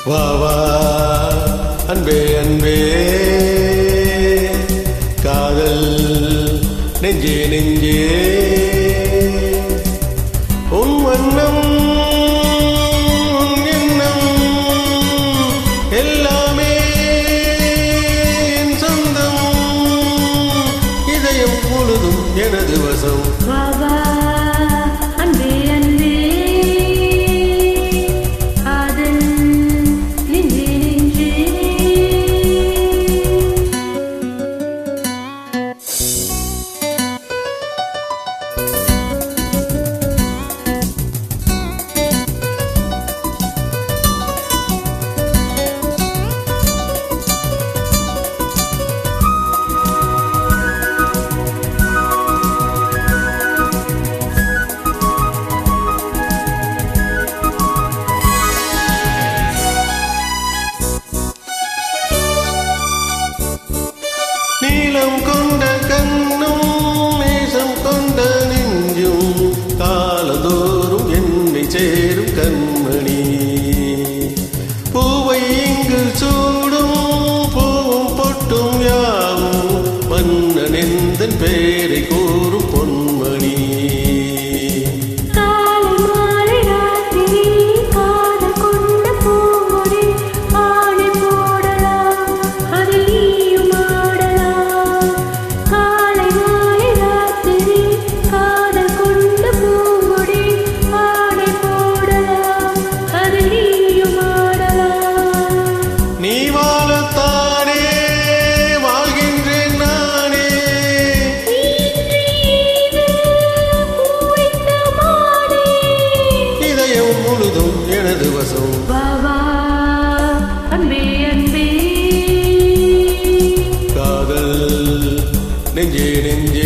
வா வா அன்பே அன்பே காதல் நெஞ்சே நெஞ்சே உன் வண்ணம் உன் எண்ணம் எல்லாமே என் சொந்தம் இதயம் முழுதும் எனது வசம் வா வா அன்பே அன்பே காதல் நெஞ்சே நெஞ்சே நீளம் கொண்ட கண்ணும் நேசம் கொண்ட நெஞ்சும் காலந்தோறும் என்னை சேரும் கண்மணி பூவை இங்கு சூடும் பூவும் பொட்டும் யாவும் மன்னனெந்தன் பேரை கூறும் பொன்மணி காலை மாலை ராத்திரி காதல் கொண்ட பூங்கொடி ஆணை போடலாம் அதில் நீயும் ஆடலாம் காலை மாலை ராத்திரி காதல் கொண்ட பூங்கொடி ஆணை போடலாம் அதில் நீயும் ஆடலாம் நீ வாழத்தானே வாழ்கின்றேன் நானே இதயம் முழுதும் எனது வசம் காதல் நெஞ்சே நெஞ்சே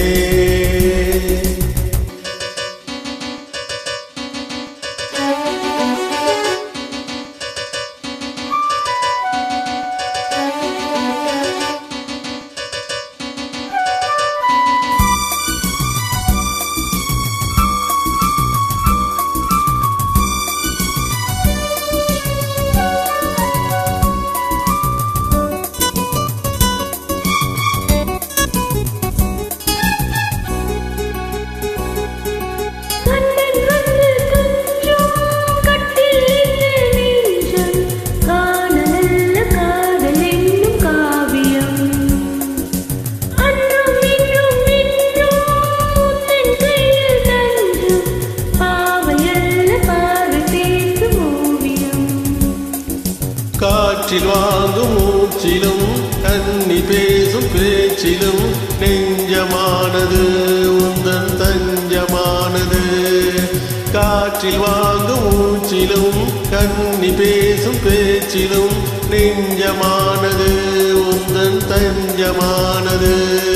காற்றில் வாங்கும் மூச்சிலும் கண்ணி பேசும் பேச்சிலும் நெஞ்சமானது உந்தன் தஞ்சமானது காற்றில் வாங்கும் மூச்சிலும் கண்ணி பேசும் பேச்சிலும் நெஞ்சமானது உந்தன் தஞ்சமானது